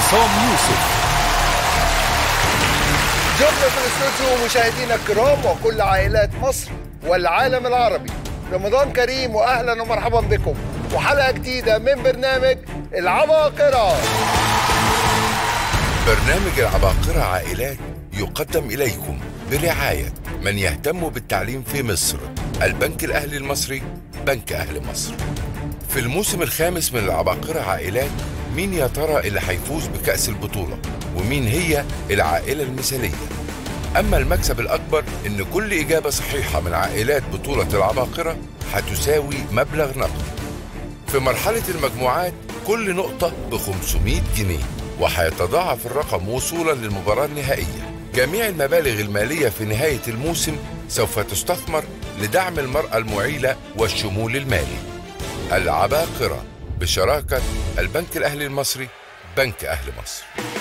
عصام يوسف جبنا في الاستوديو مشاهدينا الكرام وكل عائلات مصر والعالم العربي رمضان كريم واهلا ومرحبا بكم وحلقه جديده من برنامج العباقره برنامج العباقرة عائلات يقدم إليكم برعاية من يهتم بالتعليم في مصر البنك الأهلي المصري بنك أهل مصر في الموسم الخامس من العباقرة عائلات مين يا ترى اللي هيفوز بكأس البطولة ومين هي العائلة المثالية أما المكسب الأكبر إن كل إجابة صحيحة من عائلات بطولة العباقرة هتساوي مبلغ نقد في مرحلة المجموعات كل نقطة ب 500 جنيه وهيتضاعف الرقم وصولا للمباراة النهائية جميع المبالغ المالية في نهاية الموسم سوف تستثمر لدعم المرأة المعيلة والشمول المالي العباقرة بشراكة البنك الأهلي المصري بنك أهل مصر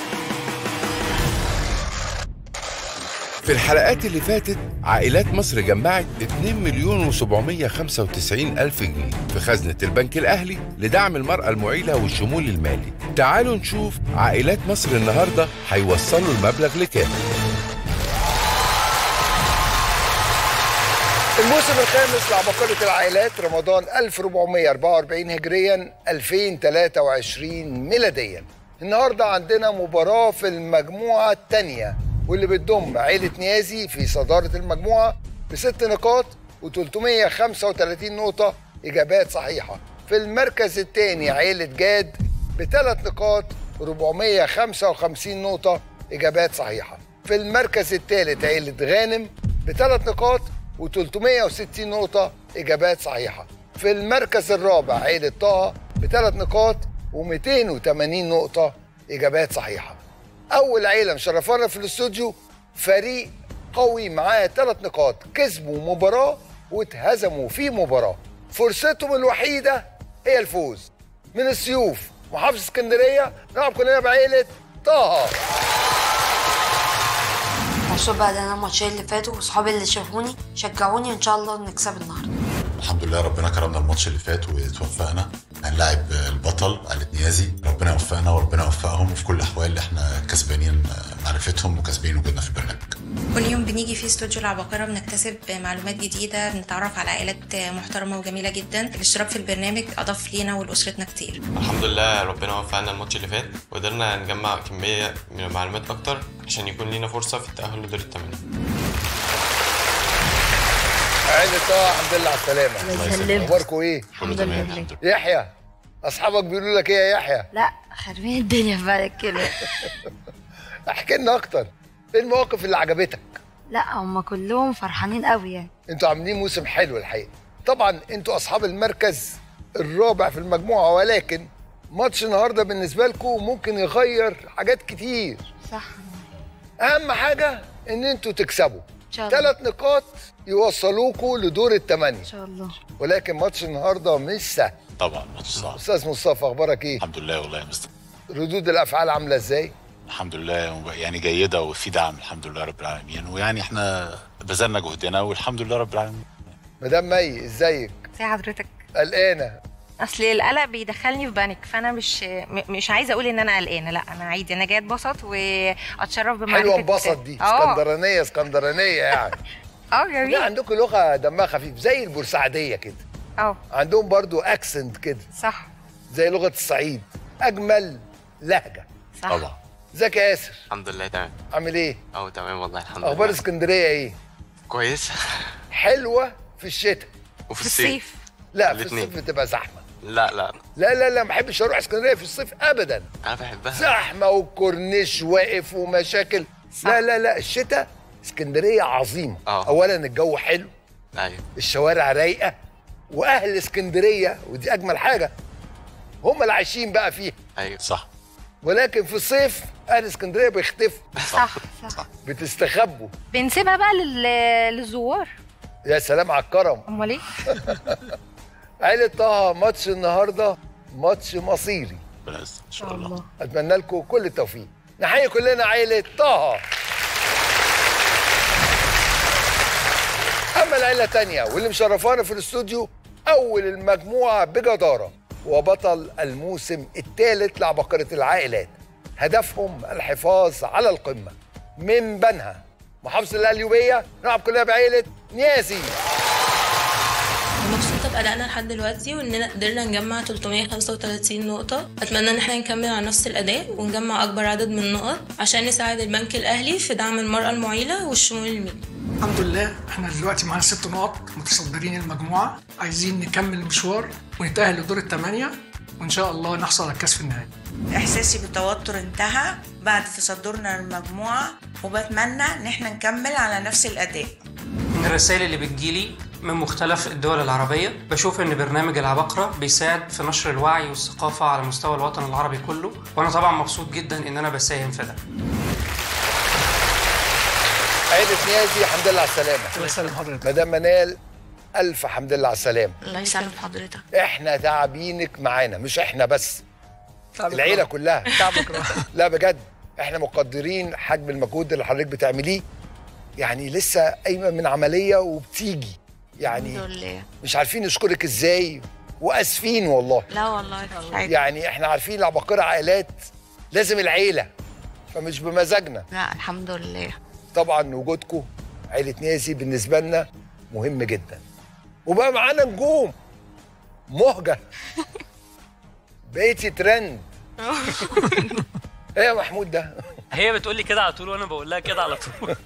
في الحلقات اللي فاتت عائلات مصر جمعت 2 مليون و795 ألف جنيه في خزنة البنك الأهلي لدعم المرأة المعيلة والشمول المالي تعالوا نشوف عائلات مصر النهاردة هيوصلوا المبلغ لكام الموسم الخامس لعباقرة العائلات رمضان 1444 هجريا 2023 ميلاديا النهارده عندنا مباراة في المجموعة الثانية واللي بتضم عيلة نيازي في صدارة المجموعة بست نقاط و335 نقطة إجابات صحيحة في المركز الثاني عيلة جاد بثلاث نقاط 455 نقطة إجابات صحيحة في المركز الثالث عيلة غانم بثلاث نقاط و360 نقطة إجابات صحيحة في المركز الرابع عيلة طه بثلاث نقاط و280 نقطة إجابات صحيحة أول عيلة مشرفانا في الاستوديو فريق قوي معاه ثلاث نقاط كسبوا مباراة واتهزموا في مباراة فرصتهم الوحيدة هي الفوز من السيوف محافظة اسكندرية نلعب كلنا بعيلة طه مبسوط بعد انا الماتشين اللي فاتوا واصحابي اللي شافوني شجعوني ان شاء الله نكسب النهارده الحمد لله ربنا كرمنا الماتش اللي فات وتوفقنا هنلاعب البطل على نيازي ربنا يوفقنا وربنا يوفقهم وفي كل الاحوال احنا كسبانين معرفتهم وكسبانين وجودنا في البرنامج كل يوم بنيجي في استوديو العباقرة بنكتسب معلومات جديدة بنتعرف على عائلات محترمة وجميلة جدا الاشتراك في البرنامج أضاف لينا ولأسرتنا كتير الحمد لله ربنا وفقنا الماتش اللي فات وقدرنا نجمع كمية من المعلومات أكتر عشان يكون لينا فرصة في التأهل لدور الثمانية عيلة طه الحمد لله على السلامة الله يسلمك. أخباركم إيه؟ كله تمام الحمد لله يحيى أصحابك بيقولوا لك إيه يا يحيى؟ لا خاربين الدنيا بعد كده احكي لنا أكتر إيه المواقف اللي عجبتك؟ لا هم كلهم فرحانين قوي يعني انتوا عاملين موسم حلو الحقيقه طبعا انتوا اصحاب المركز الرابع في المجموعه ولكن ماتش النهارده بالنسبه لكم ممكن يغير حاجات كتير صح اهم حاجه ان انتوا تكسبوا ان شاء الله ثلاث نقاط يوصلوكوا لدور الثمانيه ان شاء الله ولكن ماتش النهارده مش سهل طبعا ماتش صعب استاذ مصطفى اخبارك ايه الحمد لله والله يا مستر ردود الافعال عامله ازاي الحمد لله يعني جيده وفي دعم الحمد لله رب العالمين ويعني احنا بذلنا جهدنا والحمد لله رب العالمين مدام مي ازيك زي حضرتك قلقانه اصل القلق بيدخلني في بانيك فانا مش م- مش عايزه اقول ان انا قلقانه لا انا عادي انا جايه اتبسط واتشرف بمعرفه حلوه انبسط دي اه اسكندرانيه اسكندرانيه يعني اه لا جميل عندكم لغه دمها خفيف زي البورسعيديه كده اه عندهم برضو اكسنت كده صح زي لغه الصعيد اجمل لهجه صح طبعا ازيك يا ياسر الحمد لله تمام عامل ايه أو تمام والله الحمد اخبار لله اسكندريه ايه كويس حلوه في الشتاء وفي في الصيف الصيف لا في الاتنين. الصيف بتبقى زحمه لا لا لا لا لا ما بحبش اروح اسكندريه في الصيف ابدا أنا بحبها زحمه والكورنيش واقف ومشاكل صح. لا لا لا الشتاء اسكندريه عظيمه آه. اولا الجو حلو أيوة الشوارع رايقه واهل اسكندريه ودي اجمل حاجه هم اللي عايشين بقى فيها أيوة صح ولكن في الصيف اهل اسكندريه بيختفوا صح صح بتستخبوا بنسيبها بقى لل... للزوار يا سلام على الكرم امال ايه عيلة طه ماتش النهارده ماتش مصيري ربنا يستر ان شاء الله اتمنى لكم كل التوفيق نحيي كلنا عيلة طه اما العيلة تانية واللي مشرفانا في الاستوديو اول المجموعة بجدارة وبطل الموسم الثالث لعباقرة العائلات هدفهم الحفاظ على القمة من بنها محافظة القليوبية نلعب كلها بعيلة نيازي مبسوطة بأدائنا لحد دلوقتي وإننا قدرنا نجمع 335 نقطة أتمنى إن احنا نكمل على نفس الأداء ونجمع أكبر عدد من النقط عشان نساعد البنك الأهلي في دعم المرأة المعيلة والشمول المالي الحمد لله احنا دلوقتي معانا ست نقط متصدرين المجموعة عايزين نكمل المشوار ونتأهل لدور الثمانية وإن شاء الله نحصل على الكاس في النهاية احساسي بالتوتر انتهى بعد تصدرنا المجموعه وبتمنى ان احنا نكمل على نفس الاداء من الرسائل اللي بتجيلي من مختلف الدول العربية بشوف إن برنامج العباقرة بيساعد في نشر الوعي والثقافة على مستوى الوطن العربي كله وأنا طبعا مبسوط جدا إن أنا بساهم في ده عيلة نيازي الحمد لله على السلامة الله يسلم حضرتك مدام منال ألف حمد لله على السلامة الله يسلم حضرتك احنا تعبينك معانا مش احنا بس العيلة كلها تعبك راح لا بجد احنا مقدرين حجم المجهود اللي حضرتك بتعمليه يعني لسه قايمة من عملية وبتيجي يعني الحمد لله مش عارفين نشكرك ازاي واسفين والله لا والله عادي. يعني احنا عارفين العباقرة عائلات لازم العيلة فمش بمزاجنا لا الحمد لله طبعا وجودكم عيلة نيازي بالنسبة لنا مهم جدا وبقى معانا نجوم مهجة بقيتي ترند ايه يا محمود ده هي بتقول لي كده على طول وأنا بقول لها كده على طول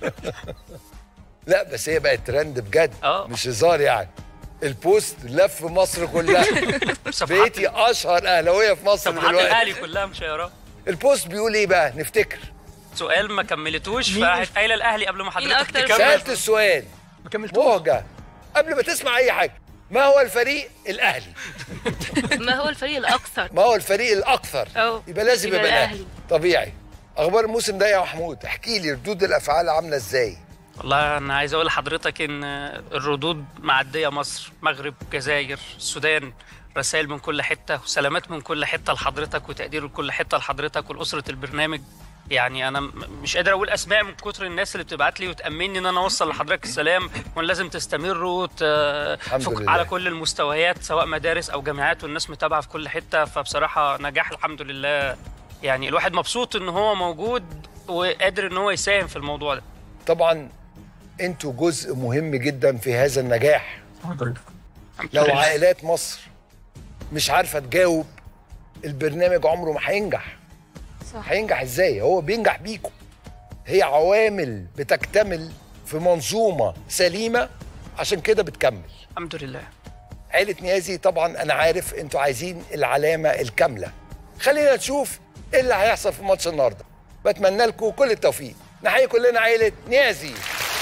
لا بس هي بقت ترند بجد اه. مش هزار يعني البوست لف مصر كلها صفحات بقيتي اشهر اهلاويه في مصر صفحات دلوقتي الأهلي كلها مشيرة البوست بيقول ايه بقى نفتكر سؤال ما كملتوش فراحت قايلة الأهلي قبل ما حضرتك أكتر تكمل سالت السؤال ما كملتوش مهجة قبل ما تسمع اي حاجه ما هو الفريق الاهلي ما هو الفريق الاكثر ما هو الفريق الاكثر أه. يبقى لازم يبقى يبقى الاهلي الأهلي. طبيعي اخبار الموسم ده يا محمود احكي لي ردود الافعال عامله ازاي والله انا عايز اقول لحضرتك ان الردود معديه مصر مغرب جزائر السودان رسائل من كل حته وسلامات من كل حته لحضرتك وتقدير لكل حته لحضرتك ولاسره البرنامج يعني انا م- مش قادر اقول اسماء من كتر الناس اللي بتبعت لي وتامني ان انا اوصل لحضرتك السلام وان لازم تستمروا ت... الحمد في- لله. على كل المستويات سواء مدارس او جامعات والناس متابعه في كل حته فبصراحه نجاح الحمد لله يعني الواحد مبسوط ان هو موجود وقادر ان هو يساهم في الموضوع ده طبعا انتوا جزء مهم جدا في هذا النجاح الحمد لو لله. عائلات مصر مش عارفه تجاوب البرنامج عمره ما هينجح صح هينجح ازاي هو بينجح بيكم هي عوامل بتكتمل في منظومه سليمه عشان كده بتكمل الحمد لله عيلة نيازي طبعا انا عارف انتوا عايزين العلامة الكاملة خلينا نشوف ايه اللي هيحصل في ماتش النهارده بتمنى لكم كل التوفيق نحيي كلنا عيلة نيازي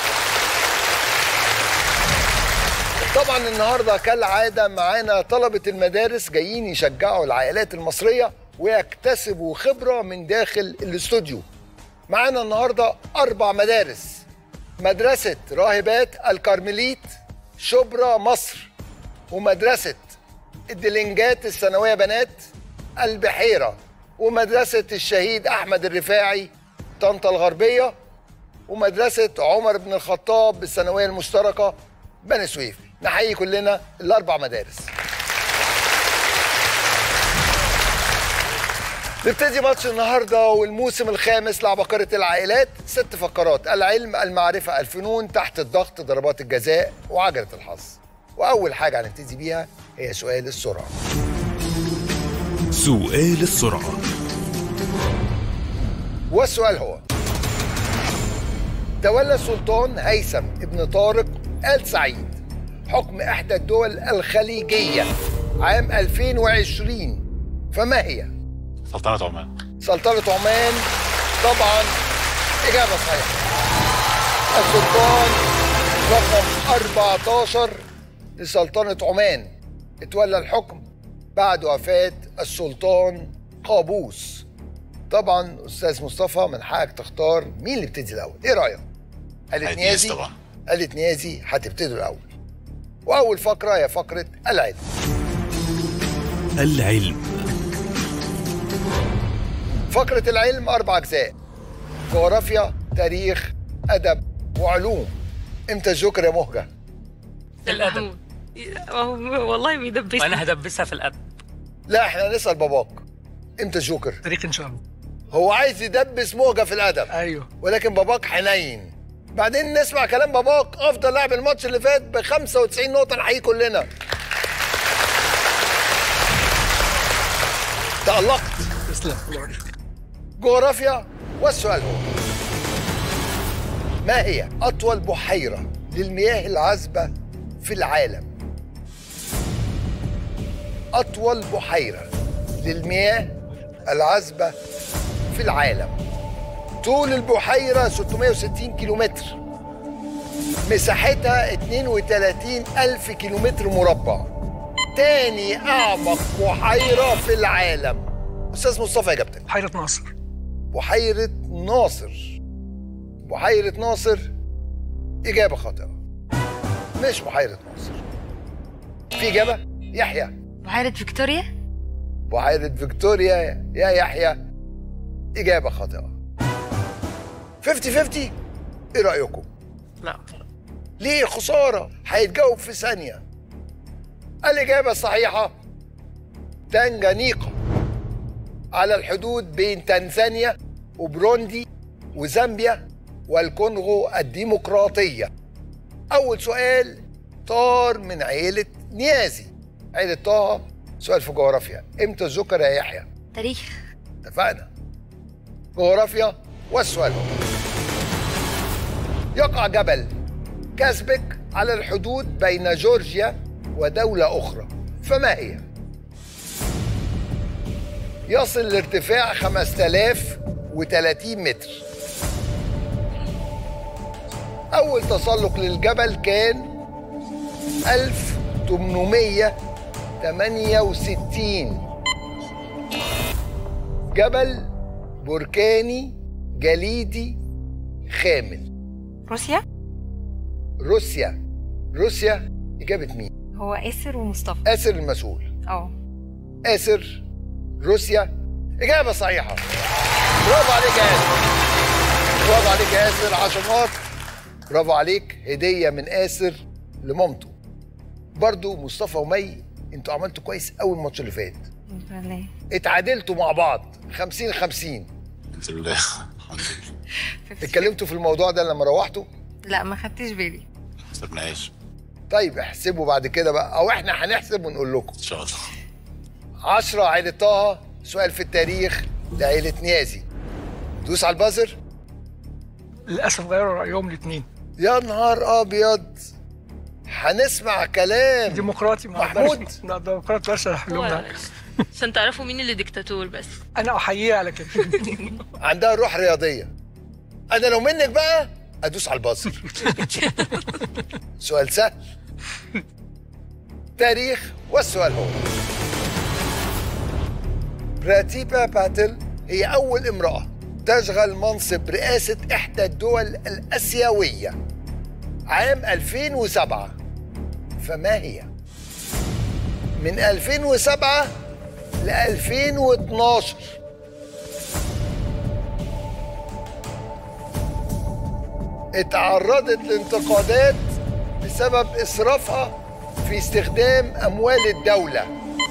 طبعا النهارده كالعاده معانا طلبه المدارس جايين يشجعوا العائلات المصريه ويكتسبوا خبره من داخل الاستوديو معانا النهارده اربع مدارس مدرسه راهبات الكارمليت شبرا مصر ومدرسه الدلنجات الثانويه بنات البحيره ومدرسه الشهيد احمد الرفاعي طنطا الغربيه ومدرسه عمر بن الخطاب بالثانويه المشتركه بني سويف نحيي كلنا الاربع مدارس نبتدي ماتش النهارده والموسم الخامس لعباقرة العائلات ست فقرات العلم المعرفة الفنون تحت الضغط ضربات الجزاء وعجلة الحظ وأول حاجة هنبتدي بيها هي سؤال السرعة سؤال السرعة والسؤال هو تولى السلطان هيثم ابن طارق آل سعيد حكم إحدى الدول الخليجية عام 2020 فما هي؟ سلطنة عمان سلطنة عمان طبعا إجابة صحيحة السلطان رقم 14 لسلطنة عمان اتولى الحكم بعد وفاة السلطان قابوس طبعا أستاذ مصطفى من حقك تختار مين اللي يبتدي الأول إيه رأيك؟ قالت عايز نيازي طبعا قالت نيازي هتبتدوا الأول وأول فقرة هي فقرة العلم العلم فقرة العلم أربع أجزاء جغرافيا تاريخ أدب وعلوم إمتى الجوكر يا مهجة؟ الادب والله بيدبسني وانا هدبسها في الادب لا احنا هنسأل باباك إمتى الجوكر؟ تاريخ ان شاء الله هو عايز يدبس موجه في الادب ايوه ولكن باباك حنين بعدين نسمع كلام باباك افضل لاعب الماتش اللي فات ب 95 نقطه نحييه كلنا تألقت تسلم الله يبارك فيك. جغرافيا والسؤال هو ما هي أطول بحيرة للمياه العذبة في العالم؟ أطول بحيرة للمياه العذبة في العالم طول البحيرة 660 كيلومتر مساحتها 32 ألف كيلومتر مربع تاني أعمق بحيرة في العالم أستاذ مصطفى إجابتك بحيرة ناصر بحيرة ناصر بحيرة ناصر إجابة خاطئة مش بحيرة ناصر في إجابة يحيى بحيرة فيكتوريا بحيرة فيكتوريا يا يحيى إجابة خاطئة 50 50 إيه رأيكم؟ لا ليه خسارة هيتجاوب في ثانية الإجابة الصحيحة تنجانيقا على الحدود بين تنزانيا وبروندي وزامبيا والكونغو الديمقراطية أول سؤال طار من عيلة نيازي عيلة طه سؤال في جغرافيا امتى الذكر يا يحيى تاريخ اتفقنا جغرافيا والسؤال هو يقع جبل كاسبك على الحدود بين جورجيا ودولة أخرى فما هي؟ يصل لارتفاع 5030 متر أول تسلق للجبل كان 1868 جبل بركاني جليدي خامل روسيا روسيا روسيا إجابة مين؟ هو آسر ومصطفى آسر المسؤول اه آسر روسيا إجابة صحيحة برافو عليك يا آسر برافو عليك يا آسر 10 نقط برافو عليك هدية من آسر لمامته برضو مصطفى ومي انتوا عملتوا كويس قوي الماتش اللي فات الحمد لله اتعادلتوا مع بعض 50 50 الحمد لله الحمد لله اتكلمتوا في الموضوع ده لما روحتوا لا ما خدتش بالي ما سبناش طيب احسبوا بعد كده بقى او احنا هنحسب ونقول لكم ان شاء الله 10 عيلة طه سؤال في التاريخ لعيلة نيازي دوس على البازر للاسف غيروا رايهم الاثنين يا نهار ابيض هنسمع كلام ديمقراطي ما محمود. أقدرش- لا ديمقراطي بس احل لهم هو- ده عشان تعرفوا مين اللي ديكتاتور بس انا احييه على كده عندها روح رياضية أنا لو منك بقى أدوس على البازر سؤال سهل تاريخ والسؤال هو براتيبا باتل هي أول امرأة تشغل منصب رئاسة إحدى الدول الآسيوية عام 2007 فما هي؟ من 2007 ل 2012 اتعرضت لانتقادات بسبب إسرافها في استخدام أموال الدولة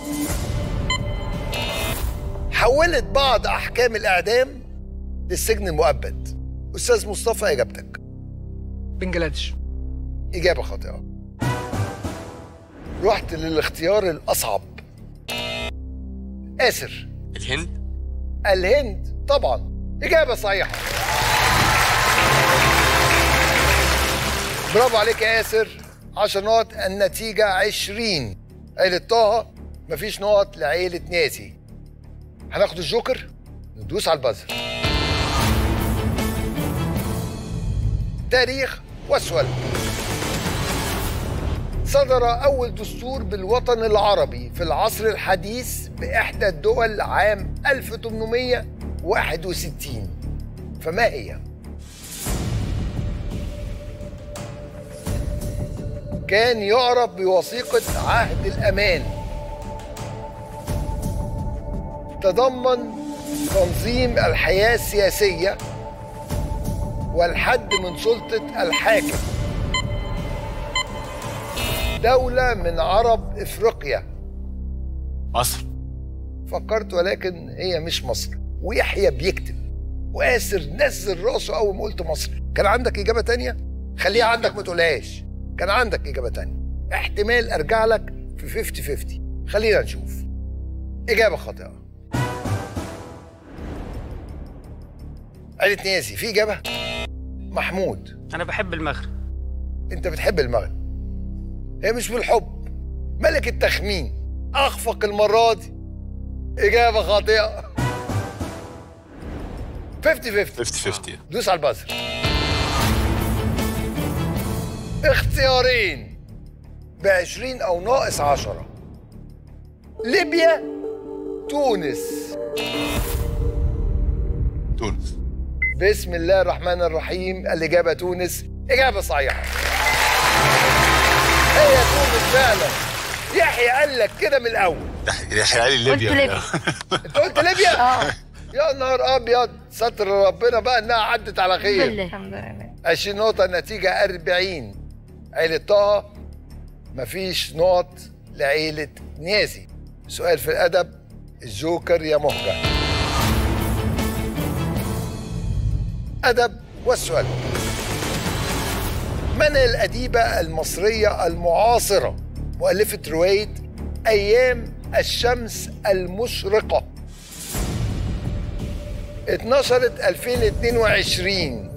حولت بعض أحكام الإعدام للسجن المؤبد أستاذ مصطفى إجابتك بنجلاديش إجابة خاطئة رحت للاختيار الأصعب آسر الهند الهند طبعا إجابة صحيحة برافو عليك يا ياسر 10 نقط النتيجة 20 عيلة طه مفيش نقط لعيلة ناسي هناخد الجوكر ندوس على البازر تاريخ والسؤال صدر أول دستور بالوطن العربي في العصر الحديث بإحدى الدول عام 1861 فما هي؟ كان يعرف بوثيقة عهد الأمان تضمن تنظيم الحياة السياسية والحد من سلطة الحاكم دولة من عرب إفريقيا مصر فكرت ولكن هي مش مصر ويحيى بيكتب وآسر نزل راسه أول ما قلت مصر كان عندك إجابة تانية؟ خليها عندك ما تقولهاش كان عندك إجابة تانية احتمال أرجع لك في 50 50 خلينا نشوف إجابة خاطئة عيلة نيازي في إجابة؟ محمود انا بحب المغرب أنت بتحب المغرب هي مش بالحب ملك التخمين أخفق المرة دي إجابة خاطئة 50 50 50 50 دوس على البازر اختيارين ب 20 او ناقص 10 ليبيا تونس تونس بسم الله الرحمن الرحيم الاجابه تونس اجابه صحيحه هي تونس فعلا يحيى قال لك كده من الاول يحيى علي ليبيا قلت ليبيا. انت قلت ليبيا؟ اه يا نهار ابيض ستر ربنا بقى انها عدت على خير الحمد لله 20 نقطة النتيجة 40 عيلة طه مفيش نقط لعيلة نيازي سؤال في الأدب الجوكر يا مهجة أدب والسؤال من الأديبة المصرية المعاصرة مؤلفة رواية أيام الشمس المشرقة اتنشرت 2022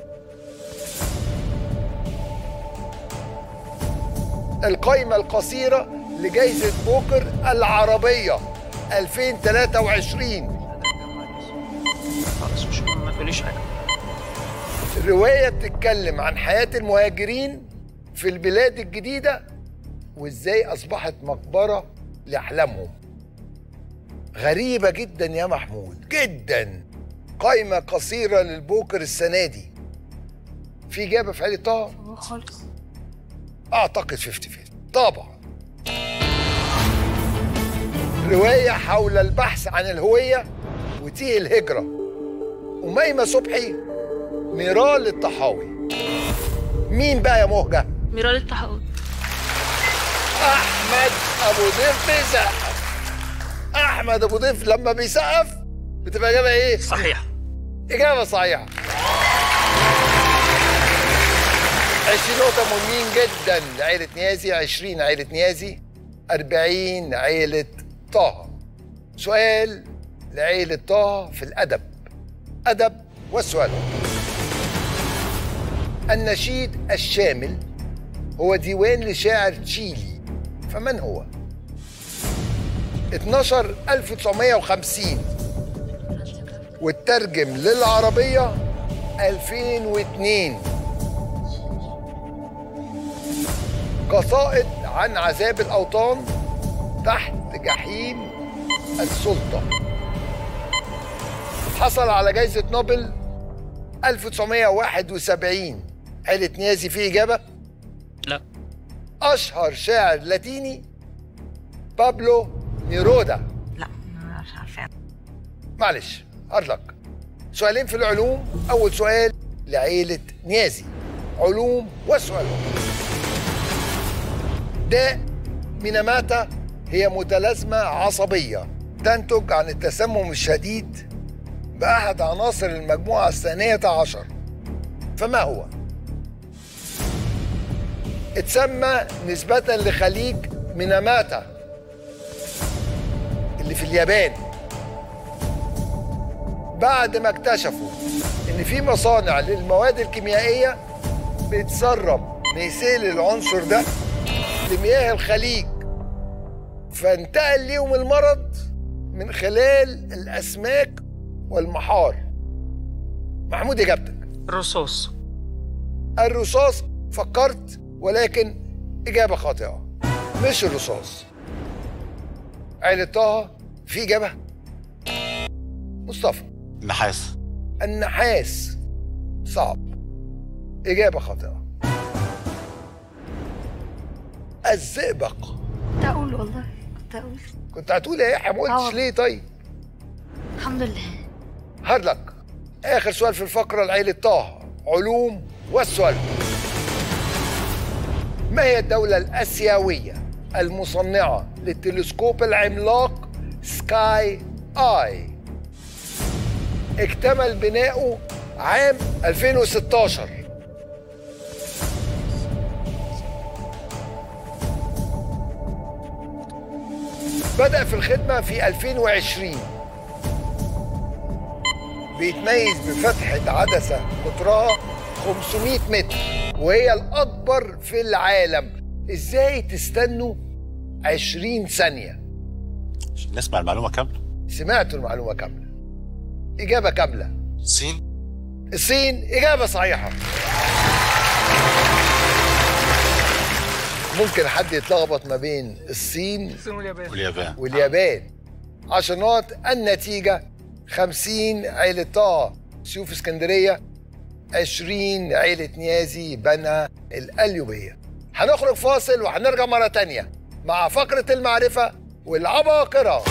القائمة القصيرة لجائزة بوكر العربية 2023 خلاص مش مهم ما تقوليش حاجه الرواية بتتكلم عن حياة المهاجرين في البلاد الجديدة وازاي أصبحت مقبرة لأحلامهم غريبة جدا يا محمود جدا قائمة قصيرة للبوكر السنة دي في إجابة في عيلة طه؟ خالص أعتقد 50 50 طبعا رواية حول البحث عن الهوية وتيه الهجرة أميمة صبحي ميرال الطحاوي مين بقى يا مهجة؟ ميرال الطحاوي أحمد أبو ضيف بيسقف أحمد أبو ضيف لما بيسقف بتبقى إجابة إيه؟ صحيح إجابة صحيحة 20 نقطة مهمين جدا لعيلة نيازي 20 عيلة نيازي 40 عيلة طه سؤال لعيلة طه في الأدب أدب والسؤال النشيد الشامل هو ديوان لشاعر تشيلي فمن هو؟ 12 1950 والترجم للعربية 2002 قصائد عن عذاب الأوطان تحت جحيم السلطة حصل على جائزة نوبل 1971 عيلة نيازي في إجابة؟ لا أشهر شاعر لاتيني بابلو نيرودا لا مش عارفه معلش هارد لك سؤالين في العلوم أول سؤال لعيلة نيازي علوم وسؤال داء ميناماتا هي متلازمة عصبية تنتج عن التسمم الشديد بأحد عناصر المجموعة الثانية عشر فما هو؟ اتسمى نسبة لخليج ميناماتا اللي في اليابان بعد ما اكتشفوا ان في مصانع للمواد الكيميائيه بتسرب ميثيل العنصر ده لمياه الخليج فانتقل ليهم المرض من خلال الاسماك والمحار محمود اجابتك الرصاص الرصاص فكرت ولكن اجابه خاطئه مش الرصاص عيلة طه في اجابه مصطفى النحاس النحاس صعب إجابة خاطئة الزئبق كنت اقول والله كنت اقول كنت هتقول يا يحيى ما قلتش آه. ليه طيب الحمد لله هارد لك آخر سؤال في الفقرة لعيلة طه علوم والسؤال ما هي الدولة الآسيوية المصنعة للتلسكوب العملاق سكاي آي اكتمل بناؤه عام 2016 بدأ في الخدمة في 2020 بيتميز بفتحة عدسة قطرها 500 متر وهي الأكبر في العالم إزاي تستنوا 20 ثانية نسمع المعلومه كامله سمعتوا المعلومة كاملة إجابة كاملة الصين الصين إجابة صحيحة ممكن حد يتلخبط ما بين الصين واليابان واليابان عشان نقط النتيجة 50 عيلة طه سيوف اسكندرية 20 عيلة نيازي بنها القليوبية هنخرج فاصل وهنرجع مرة تانية مع فقرة المعرفة والعباقرة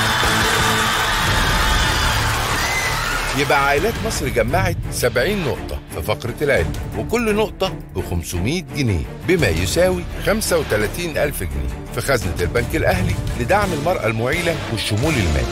يبقى عائلات مصر جمعت 70 نقطة في فقرة العلم وكل نقطة ب 500 جنيه بما يساوي 35 ألف جنيه في خزنة البنك الأهلي لدعم المرأة المعيلة والشمول المالي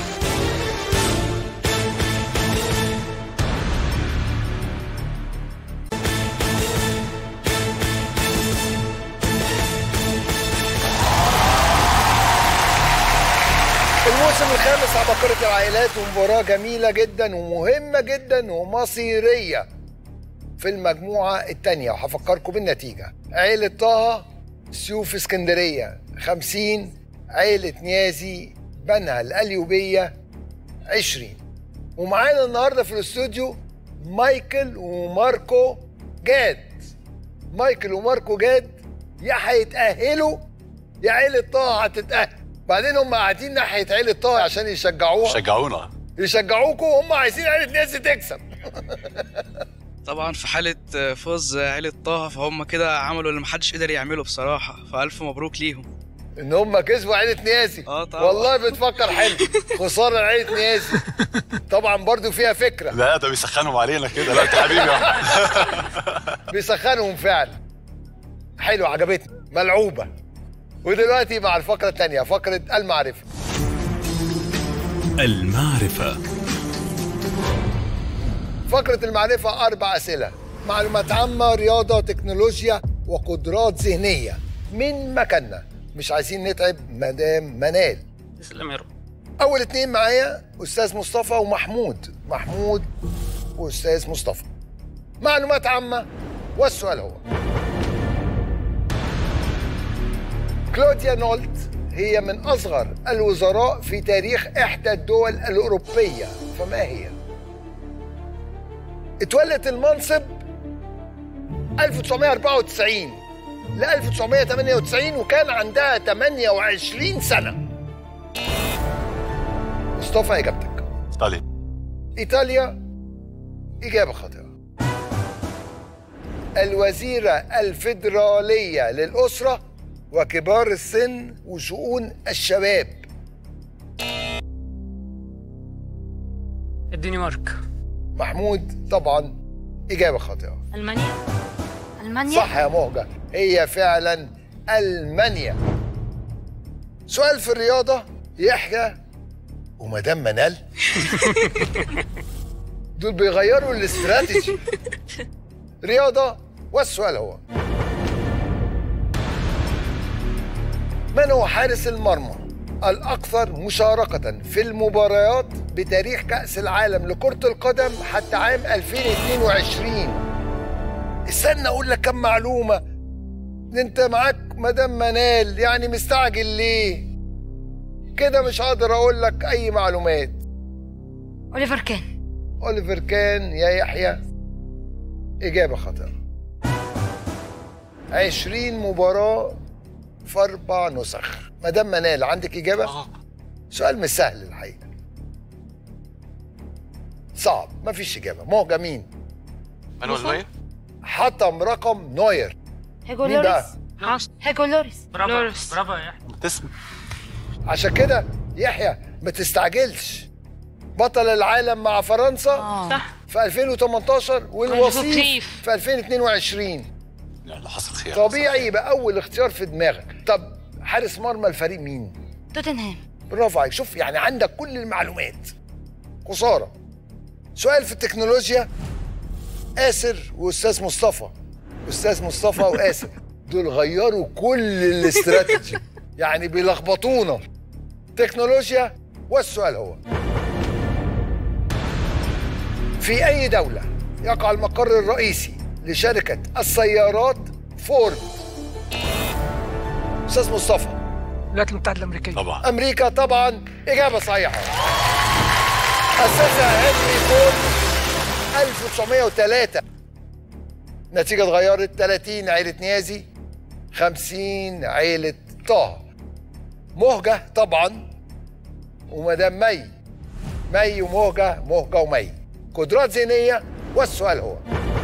الموسم الخامس عباقرة العائلات ومباراة جميلة جدا ومهمة جدا ومصيرية في المجموعة التانية وهفكركم بالنتيجة عيلة طه سيوف اسكندرية 50 عيلة نيازي بنها القليوبية 20 ومعانا النهاردة في الاستوديو مايكل وماركو جاد مايكل وماركو جاد يا هيتأهلوا يا عيلة طه هتتأهل بعدين هم قاعدين ناحية عيلة طه عشان يشجعوها شجعونا يشجعوكم وهم عايزين عيلة نيازي تكسب طبعا في حالة فوز عيلة طه فهم كده عملوا اللي محدش قدر يعمله بصراحة فألف مبروك ليهم ان هم كسبوا عيلة نيازي اه طبعا والله بتفكر حلو خسارة عيلة نيازي طبعا برضو فيها فكرة لا ده بيسخنهم علينا كده لا انت حبيبي بيسخنهم فعلا حلو عجبتني ملعوبة ودلوقتي مع الفقرة الثانية فقرة المعرفة المعرفة فقرة المعرفة أربع أسئلة معلومات عامة رياضة تكنولوجيا وقدرات ذهنية من مكاننا مش عايزين نتعب مدام منال تسلم يا رب أول اتنين معايا أستاذ مصطفى ومحمود محمود وأستاذ مصطفى معلومات عامة والسؤال هو كلوديا نولت هي من أصغر الوزراء في تاريخ إحدى الدول الأوروبية فما هي؟ اتولت المنصب 1994 ل 1998 وكان عندها 28 سنة مصطفى إجابتك ايطاليا إيطاليا إجابة خاطئة الوزيرة الفيدرالية للأسرة وكبار السن وشؤون الشباب الدنمارك محمود طبعا إجابة خاطئة المانيا المانيا صح يا مهجة هي فعلا ألمانيا سؤال في الرياضة يحيى ومدام منال دول بيغيروا الاستراتيجي رياضة والسؤال هو من هو حارس المرمى الأكثر مشاركة في المباريات بتاريخ كأس العالم لكرة القدم حتى عام 2022 استنى أقول لك كم معلومة ده أنت معاك مدام منال يعني مستعجل ليه كده مش هقدر أقول لك أي معلومات اوليفر كان أوليفر كان يا يحيى إجابة خاطئة 20 مباراة في أربع نسخ مدام منال عندك إجابة؟ سؤال مش سهل الحقيقة صعب مفيش إجابة مهجة مين؟ مانويل نوير حطم رقم نوير هيجو مين بقى؟ لوريس هيجو لوريس برافو برافو يا يحيى تسم عشان كده يحيى ما تستعجلش بطل العالم مع فرنسا صح في 2018 والوصيف كيف. في 2022 لا حصل خير طبيعي يبقى اول اختيار في دماغك طب حارس مرمى الفريق مين توتنهام برافو عليك شوف يعني عندك كل المعلومات خساره سؤال في التكنولوجيا آسر وأستاذ مصطفى أستاذ مصطفى وآسر دول غيروا كل الاستراتيجي يعني بيلخبطونا تكنولوجيا والسؤال هو في أي دولة يقع المقر الرئيسي لشركة السيارات فورد أستاذ مصطفى الولايات المتحده الامريكيه طبعا أمريكا طبعا إجابة صحيحة أسسها هنري فورد 1903 نتيجة اتغيرت 30 عيلة نيازي 50 عيلة طه مهجة طبعا ومدام مي مي ومهجة مهجة ومي قدرات ذهنية والسؤال هو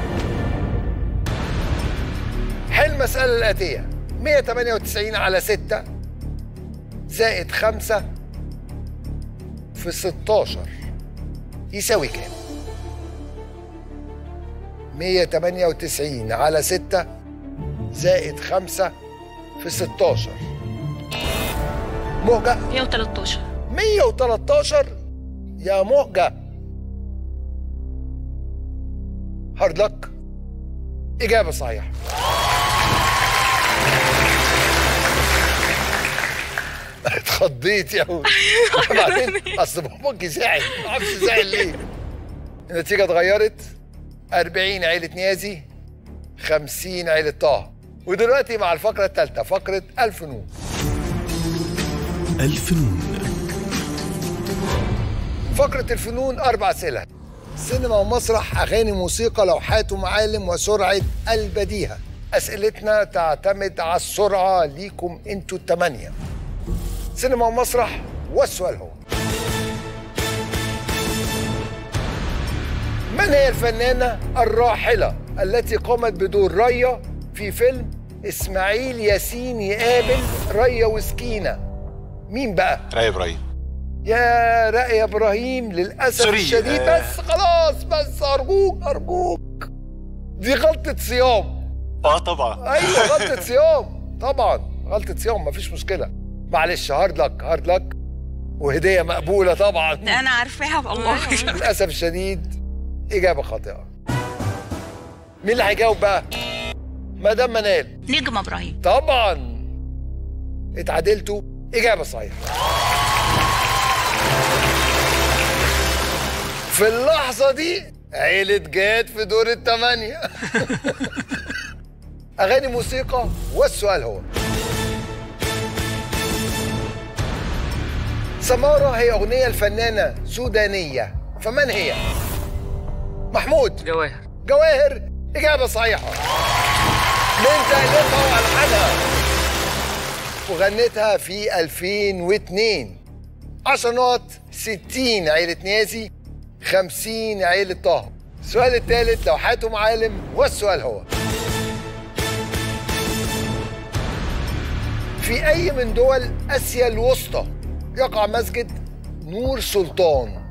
حل المسألة الآتية 198 على 6 زائد 5 في 16 يساوي كام؟ 198 على 6 زائد 5 في 16 مهجة 113 113 يا مهجة هارد لك إجابة صحيحة اتخضيت يا ولد بعدين اصل باباك زعل ما اعرفش زعل ليه النتيجة اتغيرت 40 عيلة نيازي 50 عيلة طه ودلوقتي مع الفقرة الثالثة فقرة الفنون الفنون فقرة الفنون أربع أسئلة سينما ومسرح أغاني موسيقى لوحات ومعالم وسرعة البديهة أسئلتنا تعتمد على السرعة ليكم انتوا التمانية سينما ومسرح والسؤال هو من هي الفنانة الراحلة التي قامت بدور ريا في فيلم إسماعيل ياسين يقابل ريا وسكينة مين بقى؟ راي ابراهيم يا رأي إبراهيم للأسف سوري، الشديد آه. بس خلاص بس أرجوك أرجوك دي غلطة صيام اه طبعا أيوة غلطة صيام طبعا غلطة صيام مفيش مشكلة معلش هارد لك هارد لك وهدية مقبولة طبعا ده انا عارفاها والله للأسف الشديد إجابة خاطئة مين اللي هيجاوب بقى؟ مدام منال نجم ابراهيم طبعا اتعادلتوا إجابة صحيحة في اللحظة دي عيلة جاد في دور الثمانية أغاني موسيقى والسؤال هو سمارة هي أغنية الفنانة سودانية فمن هي؟ محمود جواهر جواهر إجابة صحيحة من تأليفها وألحانها وغنتها في 2002 10 نقط 60 عيلة نيازي 50 عيلة طه السؤال الثالث لوحات ومعالم والسؤال هو في أي من دول آسيا الوسطى يقع مسجد نور سلطان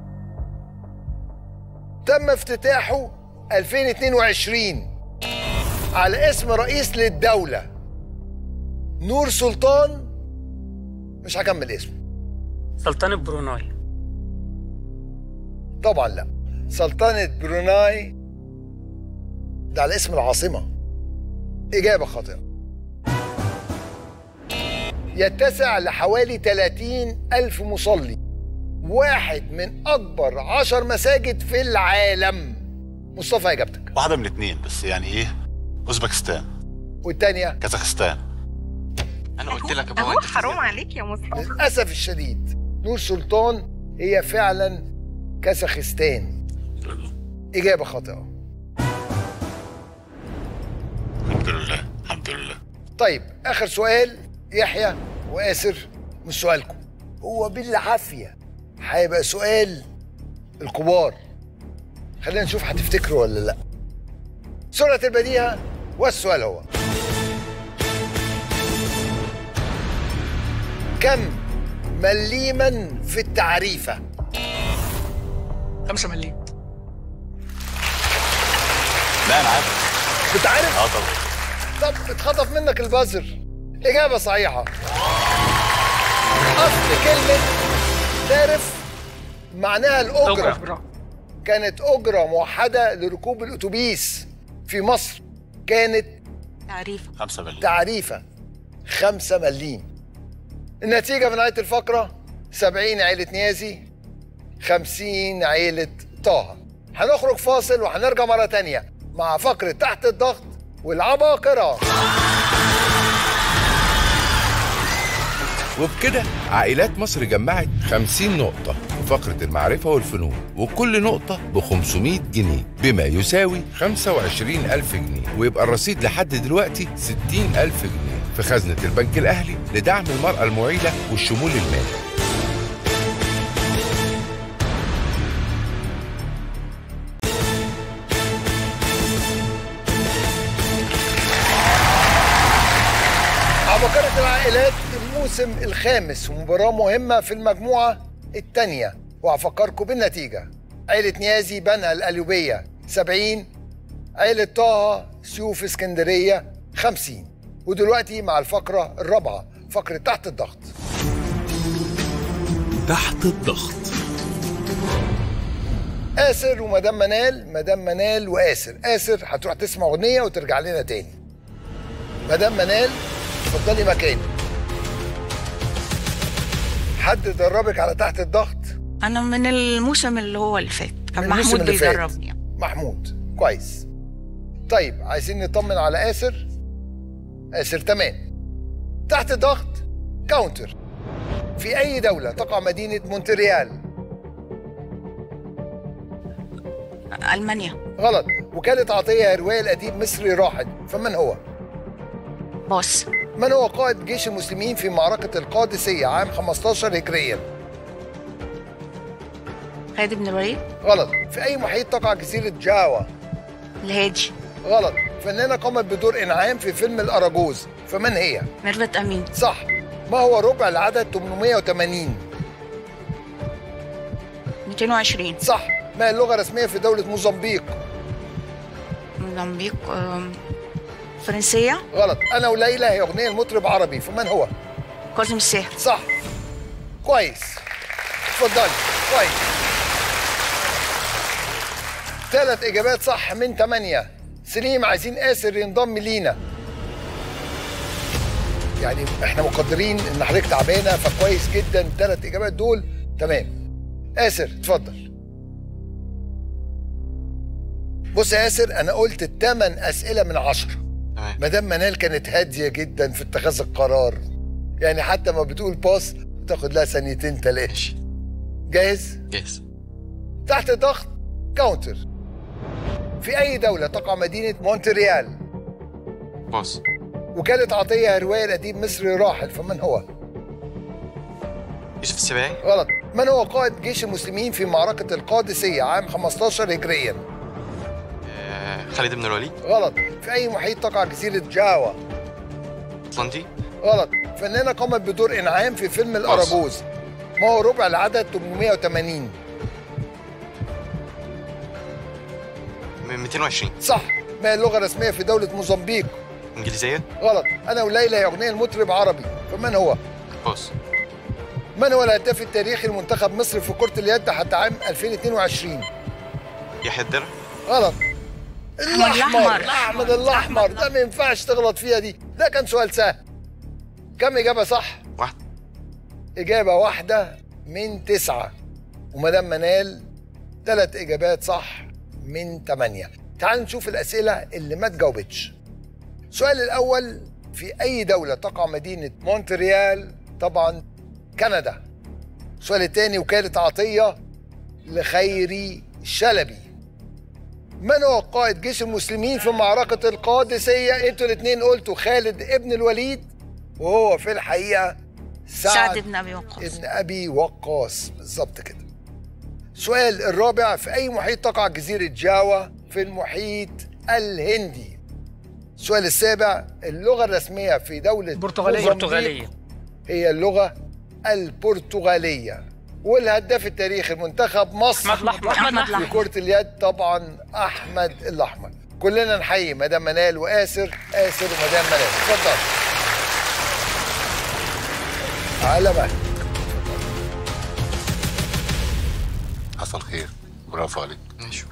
تم افتتاحه 2022 على اسم رئيس للدولة نور سلطان مش هكمل اسمه سلطنة بروناي طبعا لا سلطنة بروناي ده على اسم العاصمة إجابة خاطئة يتسع لحوالي 30 ألف مصلي واحد من أكبر عشر مساجد في العالم مصطفى إجابتك واحده من الاثنين بس يعني ايه اوزبكستان والتانية كازاخستان انا قلت لك اهو حرام عليك يا مصطفى للأسف الشديد نور سلطان هي فعلا كازاخستان إجابة خاطئة الحمد لله الحمد لله طيب آخر سؤال يحيى وآسر مش سؤالكم هو بالعافية هيبقى سؤال الكبار خلينا نشوف هتفتكروا ولا لا سرعة البديهة والسؤال هو كم مليما في التعريفة خمسة مليم لا انا عارف بتعرف اه طبعا طب اتخطف منك البازر إجابة صحيحة أصل كلمة تعرف معناها الأجرة كانت أجرة موحدة لركوب الأتوبيس في مصر كانت تعريفة خمسة مليون تعريفة خمسة مليم النتيجة في نهاية الفقرة 70 عيلة نيازي 50 عيلة طه هنخرج فاصل وهنرجع مرة تانية مع فقرة تحت الضغط والعباقرة وبكده عائلات مصر جمعت 50 نقطة في فقرة المعرفة والفنون وكل نقطة ب 500 جنيه بما يساوي 25 ألف جنيه ويبقى الرصيد لحد دلوقتي 60 ألف جنيه في خزنة البنك الأهلي لدعم المرأة المعيلة والشمول المالي عباقرة العائلات الموسم الخامس ومباراة مهمة في المجموعة الثانية وهفكركم بالنتيجة عيلة نيازي بنها القليوبية 70 عيلة طه سيوف اسكندرية 50 ودلوقتي مع الفقرة الرابعة فقرة تحت الضغط تحت الضغط آسر ومدام منال مدام منال وآسر آسر هتروح تسمع أغنية وترجع لنا تاني مدام منال اتفضلي مكاني حد دربك على تحت الضغط انا من الموسم اللي هو اللي فات كان من الموسم محمود اللي فات. بيدربني محمود كويس طيب عايزين نطمن على آسر آسر تمام تحت ضغط كاونتر في أي دولة تقع مدينة مونتريال المانيا غلط وكالة عطية رواية الأديب مصري راحل فمن هو؟ باص من هو قائد جيش المسلمين في معركة القادسية عام 15 هجريا؟ خالد بن الوليد غلط في أي محيط تقع جزيرة جاوا؟ الهادي غلط فنانة قامت بدور إنعام في فيلم الأراجوز فمن هي؟ ميرفت امين صح ما هو ربع العدد 880 220 صح ما هي اللغة الرسمية في دولة موزمبيق؟ موزمبيق آم، فرنسية غلط أنا وليلى هي أغنية المطرب عربي فمن هو؟ كاظم الساهر صح كويس اتفضلي كويس ثلاث إجابات صح من ثمانية سليم عايزين آسر ينضم لينا يعني احنا مقدرين ان حضرتك تعبانه فكويس جدا ثلاث اجابات دول تمام آسر اتفضل بص يا آسر انا قلت الثمان اسئله من عشرة تمام مدام منال كانت هاديه جدا في اتخاذ القرار يعني حتى ما بتقول باص بتاخد لها ثانيتين ثلاثه جاهز جاهز تحت ضغط كاونتر في اي دوله تقع مدينه مونتريال باص وكالة عطية رواية الأديب مصري راحل فمن هو؟ يوسف السباعي غلط من هو قائد جيش المسلمين في معركة القادسية عام 15 هجريا؟ آه، خالد بن الوليد غلط في أي محيط تقع جزيرة جاوا؟ اطلنطي غلط فنانة قامت بدور إنعام في فيلم الأراجوز ما هو ربع العدد 880 م- 220 صح ما هي اللغة الرسمية في دولة موزمبيق؟ انجليزيه غلط أنا وليلى هي أغنية المطرب عربي فمن هو؟ باص من هو الهداف التاريخي لمنتخب مصر في كرة اليد حتى عام 2022 يحيى الدرع غلط الأحمر الأحمر. أحمد الأحمر ده ما ينفعش تغلط فيها دي ده كان سؤال سهل كم إجابة صح؟ واحد إجابة واحدة من تسعة ومدام منال ثلاث إجابات صح من ثمانية تعالوا نشوف الأسئلة اللي ما تجاوبتش السؤال الأول في أي دولة تقع مدينة مونتريال طبعا كندا السؤال الثاني وكالة عطية لخيري شلبي من هو قائد جيش المسلمين في معركة القادسية انتوا الاثنين قلتوا خالد ابن الوليد وهو في الحقيقة سعد, سعد بن ابي وقاص ابن ابي وقاص بالظبط كده السؤال الرابع في اي محيط تقع جزيره جاوا في المحيط الهندي السؤال السابع اللغه الرسميه في دوله البرتغالية. موزمبيق البرتغالية هي اللغه البرتغاليه والهداف التاريخي المنتخب مصر أحمد الأحمر. أحمد في الأحمر. كره اليد طبعا احمد الاحمر كلنا نحيي مدام منال واسر اسر ومدام منال اتفضل على مهلك حصل خير برافو عليك ماشي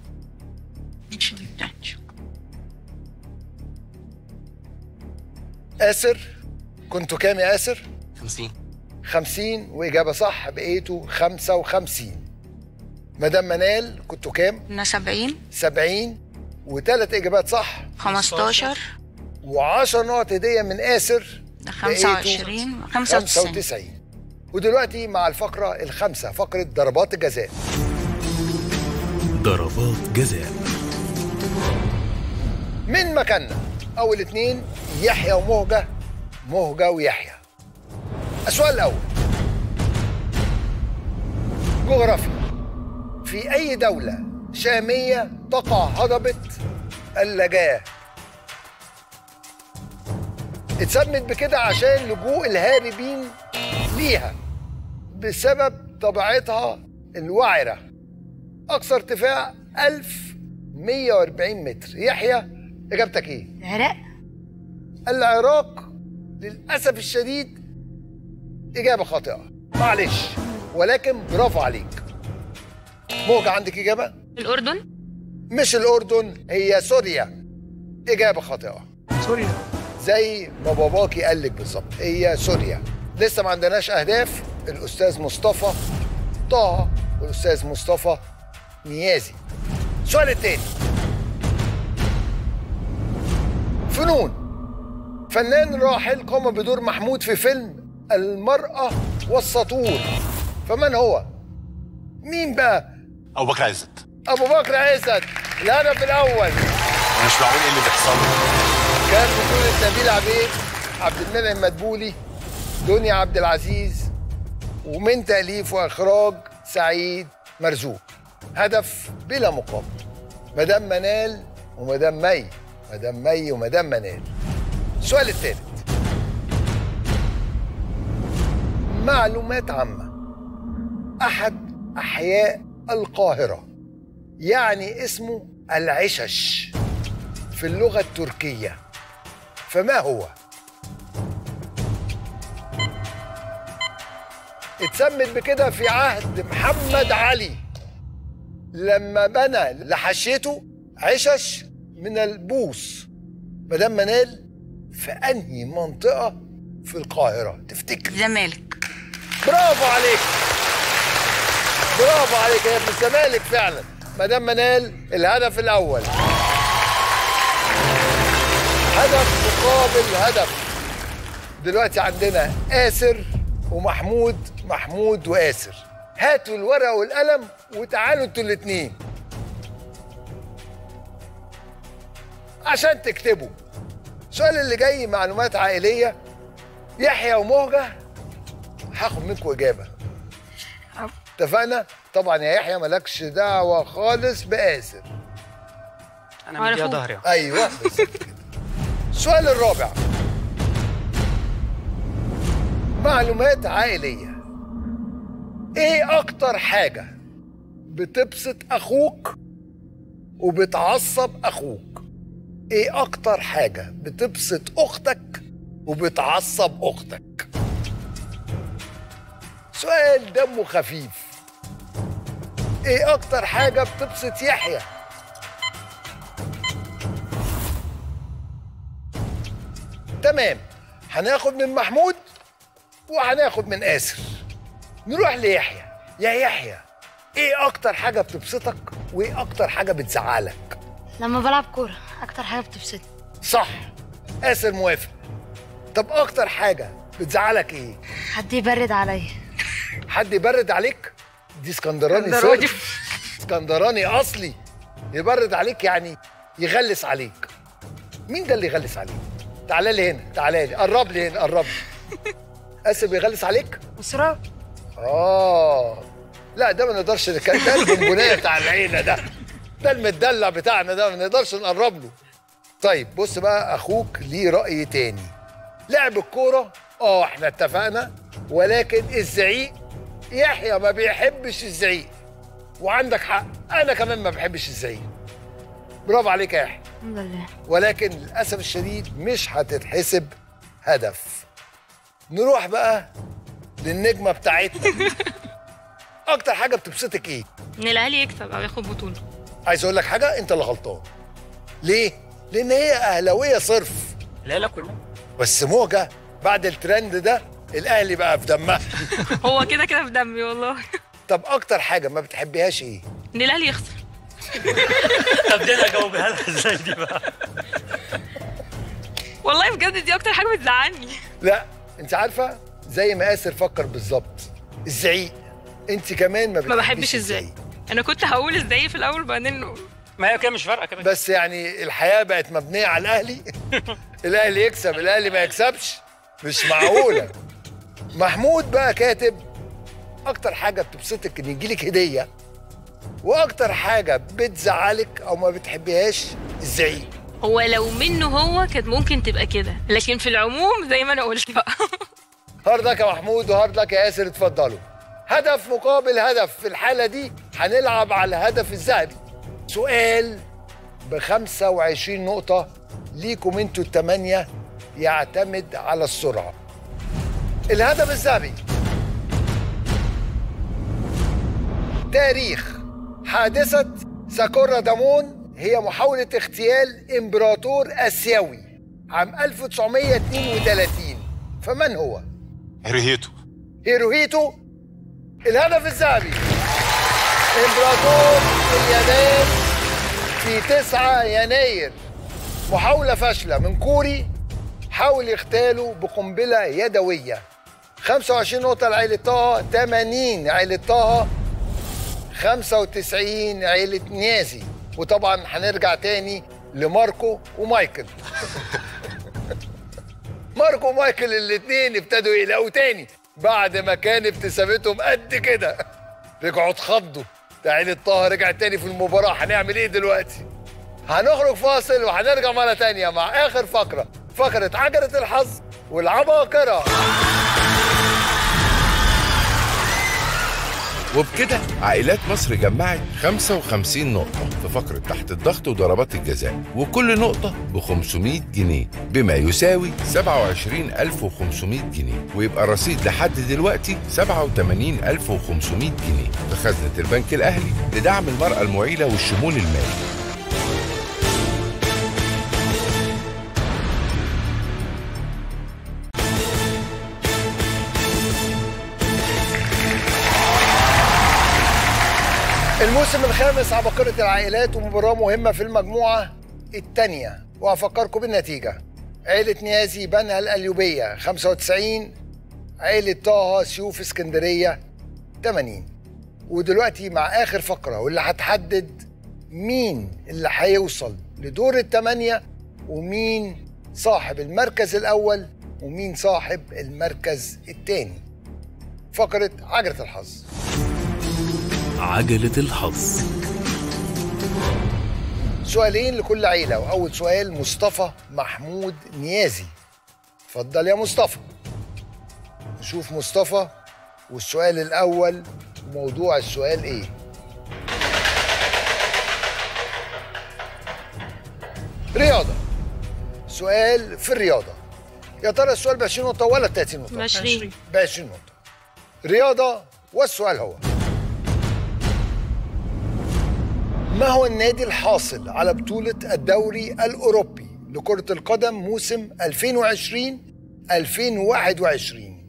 آسر كنتوا كام يا آسر؟ 50 50 وإجابة صح بقيتوا 55 مدام منال كنتوا كام؟ كنا 70 70 وثلاث إجابات صح 15 و10 نقط هدية من آسر ده 25 95 95 ودلوقتي مع الفقرة الخامسة فقرة ضربات الجزاء ضربات جزاء من مكاننا أول اتنين يحيى ومهجة مهجة ويحيى السؤال الأول جغرافيا في أي دولة شامية تقع هضبة اللاجاه اتسمت بكده عشان لجوء الهاربين ليها بسبب طبيعتها الوعرة أقصى ارتفاع 1140 متر يحيى إجابتك إيه؟ العراق العراق للأسف الشديد إجابة خاطئة معلش ولكن برافو عليك موجة عندك إجابة؟ الأردن مش الأردن هي سوريا إجابة خاطئة سوريا زي ما باباكي قال لك بالظبط هي سوريا لسه ما عندناش أهداف الأستاذ مصطفى طه والأستاذ مصطفى نيازي السؤال التاني فنون فنان راحل قام بدور محمود في فيلم المرأة والسطور فمن هو؟ مين بقى؟ ابو بكر عزت أبو بكر عزت الهدف الأول انا مش معقول ايه اللي بيحصل لي. كان بطولة نبيل عبيد عبد المنعم مدبولي دنيا عبد العزيز ومن تأليف وإخراج سعيد مرزوق هدف بلا مقابل مدام منال ومدام مي مدام مي ومدام منال السؤال الثالث معلومات عامة أحد أحياء القاهرة يعني اسمه العشش في اللغة التركية فما هو؟ اتسمت بكده في عهد محمد علي لما بنى لحشيته عشش من البوص مدام منال في انهي منطقة في القاهرة تفتكر؟ الزمالك برافو عليك برافو عليك يا ابن الزمالك فعلا مدام منال الهدف الاول هدف مقابل هدف دلوقتي عندنا آسر ومحمود محمود وآسر هاتوا الورقة والقلم وتعالوا انتوا الاتنين عشان تكتبوا السؤال اللي جاي معلومات عائلية يحيى ومهجة هاخد منكم إجابة اتفقنا؟ طبعا يا يحيى مالكش دعوة خالص بآسر انا مديها ظهري ايوه بالظبط كده. السؤال الرابع معلومات عائلية ايه اكتر حاجة بتبسط اخوك وبتعصب اخوك ايه اكتر حاجة بتبسط اختك وبتعصب اختك سؤال دمه خفيف ايه اكتر حاجة بتبسط يحيى تمام هناخد من محمود وهناخد من آسر نروح ليحيى يا يحيى ايه اكتر حاجة بتبسطك وايه اكتر حاجة بتزعلك لما بلعب كورة أكتر حاجة بتبسطني صح آسر موافق طب اكتر حاجة بتزعلك ايه حد يبرد عليا حد يبرد عليك دي اسكندراني اسكندراني. صرف اسكندراني اصلي يبرد عليك يعني يغلس عليك مين ده اللي يغلس عليك تعالى لي هنا تعالى لي قرب لي هنا قرب لي اسر بيغلس عليك اسراء اه لا ده ما نقدرش نتكلم ده البونبونيه بتاع العيله ده ده المدلع بتاعنا ده ما نقدرش نقرب له طيب بص بقى اخوك ليه راي تاني لعب الكوره اه احنا اتفقنا ولكن الزعيق يحيى ما بيحبش الزعيق وعندك حق انا كمان ما بحبش الزعيق برافو عليك يا يحيى الحمد لله ولكن للاسف الشديد مش هتتحسب هدف نروح بقى للنجمه بتاعتنا اكتر حاجه بتبسطك ايه ان الاهلي يكسب او ياخد بطوله عايز اقول لك حاجه انت اللي غلطان ليه لان هي اهلاويه صرف لا لا كلها بس موجه بعد الترند ده الاهلي بقى في دمها هو كده كده في دمي والله طب اكتر حاجه ما بتحبيهاش ايه ان الاهلي يخسر طب دي انا اجاوبها لها ازاي دي بقى والله بجد دي اكتر حاجه بتزعلني لا انت عارفه زي ما ياسر فكر بالظبط الزعيق انت كمان ما ما بتحبيش بحبش ازاي انا كنت هقول ازاي في الاول بعدين ما هي كده مش فارقه كده بس يعني الحياه بقت مبنيه على الاهلي الاهلي يكسب الاهلي ما يكسبش مش معقوله محمود بقى كاتب اكتر حاجه بتبسطك ان يجيلك هديه واكتر حاجه بتزعلك او ما بتحبيهاش الزعيق هو لو منه هو كانت ممكن تبقى كده لكن في العموم زي ما انا قلت بقى هارد لك يا محمود وهارد لك يا ياسر اتفضلوا هدف مقابل هدف في الحالة دي هنلعب على الهدف الذهبي سؤال ب 25 نقطة ليكم انتوا التمانية يعتمد على السرعة الهدف الذهبي تاريخ حادثة ساكورا دامون هي محاولة اغتيال امبراطور اسيوي عام 1932 فمن هو؟ هيروهيتو هيروهيتو الهدف الذهبي امبراطور اليابان في 9 يناير محاولة فاشلة من كوري حاول يغتاله بقنبلة يدوية 25 نقطة لعيلة طه 80 عيلة طه 95 عيلة نيازي وطبعا هنرجع تاني لماركو ومايكل ماركو ومايكل الاثنين ابتدوا يقلقوا تاني بعد ما كان ابتسامتهم قد كده رجعوا اتخضوا ده عيلة طه رجع تاني في المباراة هنعمل ايه دلوقتي؟ هنخرج فاصل وهنرجع مرة تانية مع آخر فقرة فقرة عجلة الحظ والعباقرة وبكده عائلات مصر جمعت 55 نقطة في فقرة تحت الضغط وضربات الجزاء وكل نقطة ب 500 جنيه بما يساوي 27500 جنيه ويبقى الرصيد لحد دلوقتي 87500 جنيه في خزنة البنك الأهلي لدعم المرأة المعيلة والشمول المالي الموسم الخامس عباقرة العائلات ومباراة مهمة في المجموعة الثانية وهفكركم بالنتيجة عيلة نيازي بنها الأليوبية 95 عيلة طه سيوف اسكندرية 80 ودلوقتي مع آخر فقرة واللي هتحدد مين اللي هيوصل لدور الثمانية ومين صاحب المركز الأول ومين صاحب المركز الثاني فقرة عجلة الحظ عجلة الحظ سؤالين لكل عيلة وأول سؤال مصطفى محمود نيازي اتفضل يا مصطفى نشوف مصطفى والسؤال الأول وموضوع السؤال إيه رياضة سؤال في الرياضة يا ترى السؤال ب 20 نقطة ولا ب 30 نقطة؟ ب 20. ب 20 نقطة رياضة والسؤال هو ما هو النادي الحاصل على بطولة الدوري الأوروبي لكرة القدم موسم 2020 2021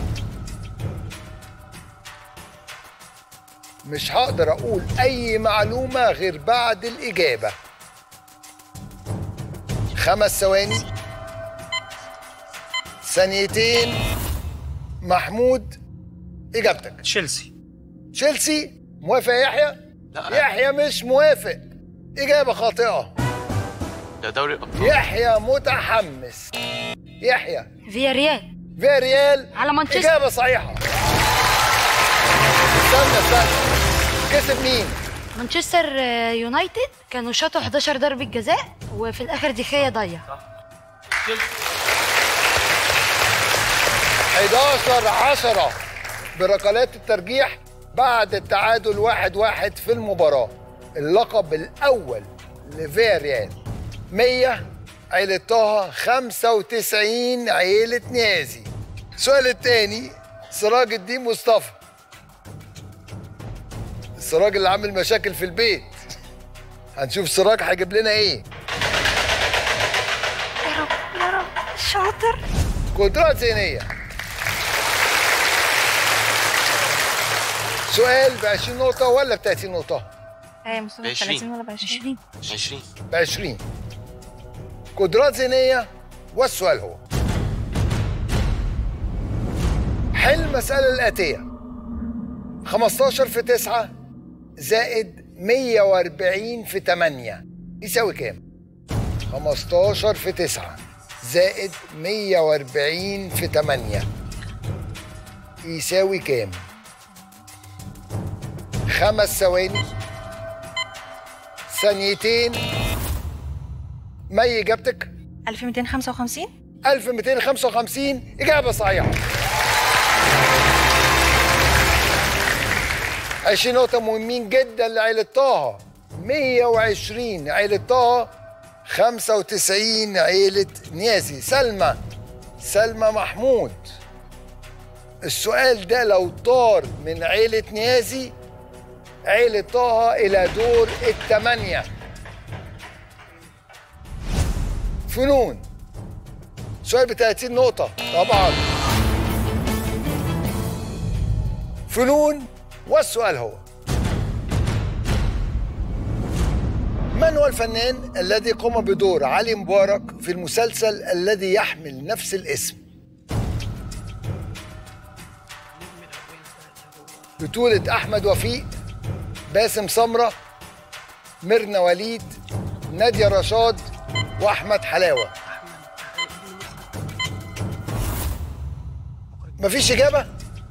مش هقدر أقول أي معلومة غير بعد الإجابة خمس ثواني ثانيتين محمود إجابتك تشيلسي تشيلسي موافق يا يحيى؟ لا. يحيى مش موافق إجابة خاطئة ده دوري الابطال يحيى متحمس يحيى فيا ريال فيا ريال على مانشستر. إجابة صحيحة استنى استنى كسب مين؟ مانشستر آه، يونايتد كانوا شاطوا 11 ضربة جزاء وفي الآخر دخية ضيع 11 10 بركلات الترجيح بعد التعادل واحد واحد في المباراة اللقب الأول لفيا ريال 100 عيلة طه 95 عيلة نيازي السؤال الثاني سراج الدين مصطفى سراج اللي عامل مشاكل في البيت هنشوف سراج هيجيب لنا ايه يا رب يا رب شاطر قدرات ذهنية سؤال ب 20 نقطة ولا ب 30 نقطة؟ ايه مصطفى 30 ولا ب 20 20 ب 20 قدرات ذهنية والسؤال هو حل المسألة الآتية 15 في 9 زائد 140 في 8 يساوي كام؟ 15 في 9 زائد 140 في 8 يساوي كام؟ خمس ثواني ثانيتين مي اجابتك 1255 1255 اجابه صحيحه 20 نقطة مهمين جدا لعيلة طه 120 عيلة طه 95 عيلة نيازي سلمى سلمى محمود السؤال ده لو طار من عيلة نيازي عيلة طه إلى دور الثمانية فنون سؤال ب 30 نقطة طبعا فنون والسؤال هو من هو الفنان الذي قام بدور علي مبارك في المسلسل الذي يحمل نفس الاسم بطولة أحمد وفيق باسم سمرة ميرنا وليد نادية رشاد وأحمد حلاوة مفيش إجابة؟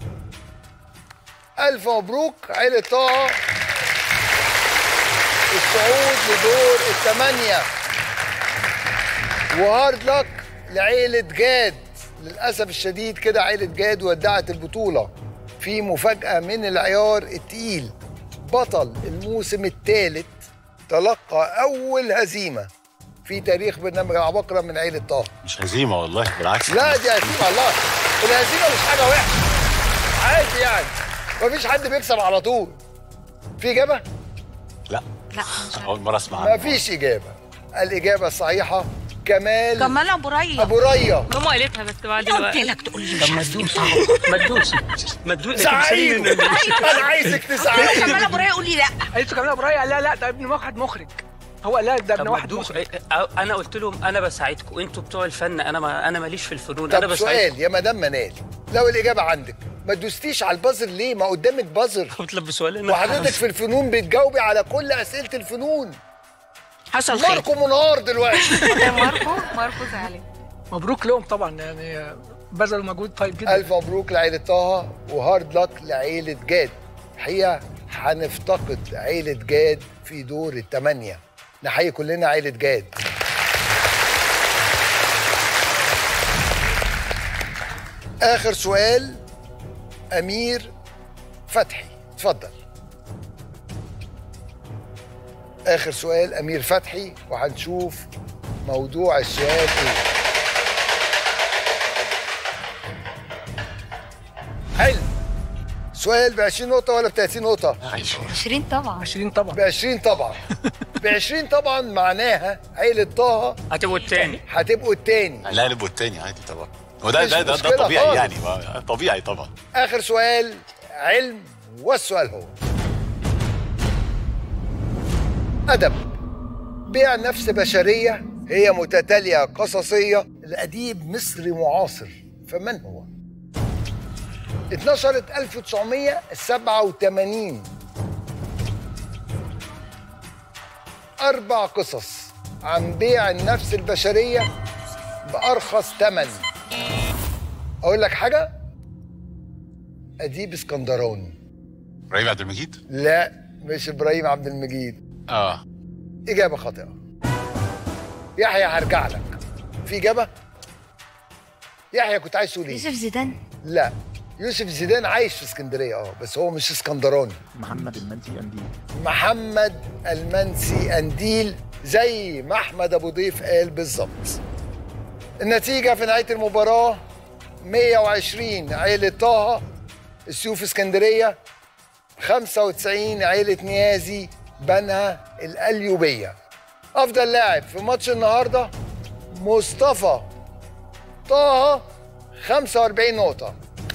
ألف مبروك عيلة طه الصعود لدور الثمانية وهارد لك لعيلة جاد للأسف الشديد كده عيلة جاد ودعت البطولة في مفاجأة من العيار التقيل بطل الموسم الثالث تلقى أول هزيمة في تاريخ برنامج العباقرة من عيلة طه مش هزيمه والله بالعكس لا دي هزيمة الله الهزيمة مش حاجة وحشة عادي يعني مفيش حد بيكسب على طول في إجابة؟ لا لا اول مره اسمع عنه مفيش إجابة الإجابة الصحيحة كمال كمال ابو ريا أبو ريا ماما قالتها بس بعد قلت الوقت لك تقول لي طب ما تدوسي ما تدوسي ما تدوسي سعيد أنا عايزك تساعدني كمال ابو ريا قول لي لا قالت له كمان ابو ريا لا لا ده ابن واحد مخرج هو لا ده طب ابن ما واحد تدوسوا مخرج إيه- انا قلت لهم انا بساعدكم انتوا بتوع الفن انا ما انا ماليش في الفنون انا طب بساعدكم سؤال يا مدام منال لو الإجابة عندك ما دوستيش على البازر ليه؟ ما قدامك بازر بتلبسوا لنا وحضرتك في الفنون بتجاوبي على كل أسئلة الفنون حصل خير ماركو منار دلوقتي ماركو ماركو زعلان مبروك لهم طبعا يعني بذلوا مجهود طيب جدا ألف مبروك لعيلة طه وهارد لك لعيلة جاد الحقيقة هنفتقد عيلة جاد في دور الثمانية نحيي كلنا عيلة جاد آخر سؤال أمير فتحي اتفضل آخر سؤال أمير فتحي وهنشوف موضوع السؤال إيه حلو سؤال ب 20 نقطة ولا ب 30 نقطة؟ 20 طبعا 20 طبعا ب 20 طبعا ب 20 طبعا معناها عيلة طه هتبقوا التاني هتبقوا التاني لا نبقوا التاني عادي طبعا وده مش ده ده, مشكلة ده طبيعي خالص. يعني ما- طبيعي طبعا آخر سؤال علم والسؤال هو أدب بيع نفس بشرية هي متتالية قصصية لأديب مصري معاصر فمن هو؟ اتنشرت 1987 أربع قصص عن بيع النفس البشرية بأرخص ثمن أقول لك حاجة؟ أديب اسكندراني ابراهيم عبد المجيد لا مش إبراهيم عبد المجيد اه إجابة خاطئة يحيى هرجع لك في إجابة؟ يحيى كنت عايز تقول إيه؟ يوسف زيدان لا يوسف زيدان عايش في اسكندرية اه بس هو مش اسكندراني محمد المنسي انديل محمد المنسي أنديل زي ما أحمد أبو ضيف قال بالظبط النتيجة في نهاية المباراة 120 عيلة طه السيوف اسكندرية 95 عيلة نيازي بنها الأليوبية أفضل لاعب في ماتش النهاردة مصطفى طه 45 نقطة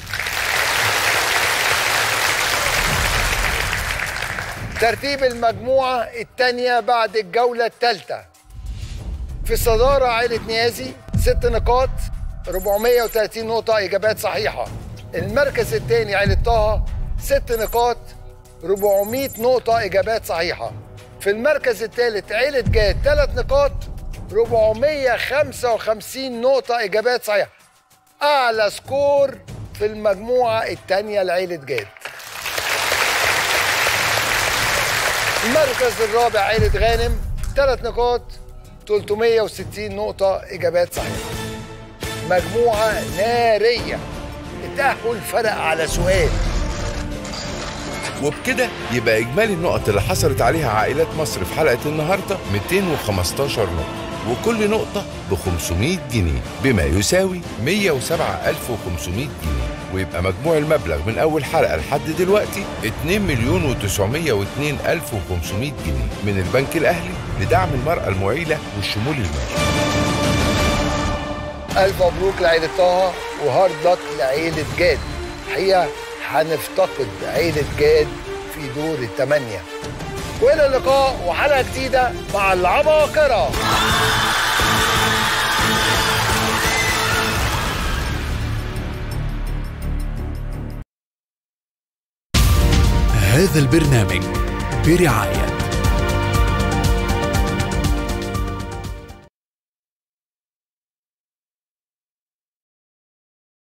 ترتيب المجموعة الثانية بعد الجولة الثالثة في الصدارة عائلة نيازي ست نقاط 430 نقطة إجابات صحيحة المركز الثاني عائلة طه ست نقاط 400 نقطة إجابات صحيحة في المركز الثالث عائلة جاد ثلاث نقاط 455 نقطة إجابات صحيحة أعلى سكور في المجموعة الثانية لعائلة جاد المركز الرابع عائلة غانم ثلاث نقاط 360 نقطة إجابات صحيحة مجموعة نارية التأهل فرق على سؤال وبكده يبقى إجمالي النقط اللي حصلت عليها عائلات مصر في حلقة النهاردة 215 نقطة وكل نقطة ب 500 جنيه بما يساوي 107500 جنيه ويبقى مجموع المبلغ من أول حلقة لحد دلوقتي 2 مليون و902 ألف و500 جنيه من البنك الأهلي لدعم المرأة المعيلة والشمول المالي ألف مبروك لعيلة طه وهارد لك لعيلة جاد الحقيقة هنفتقد عيلة جاد في دور الثمانية وإلى اللقاء وحلقة جديدة مع العباقرة هذا البرنامج برعاية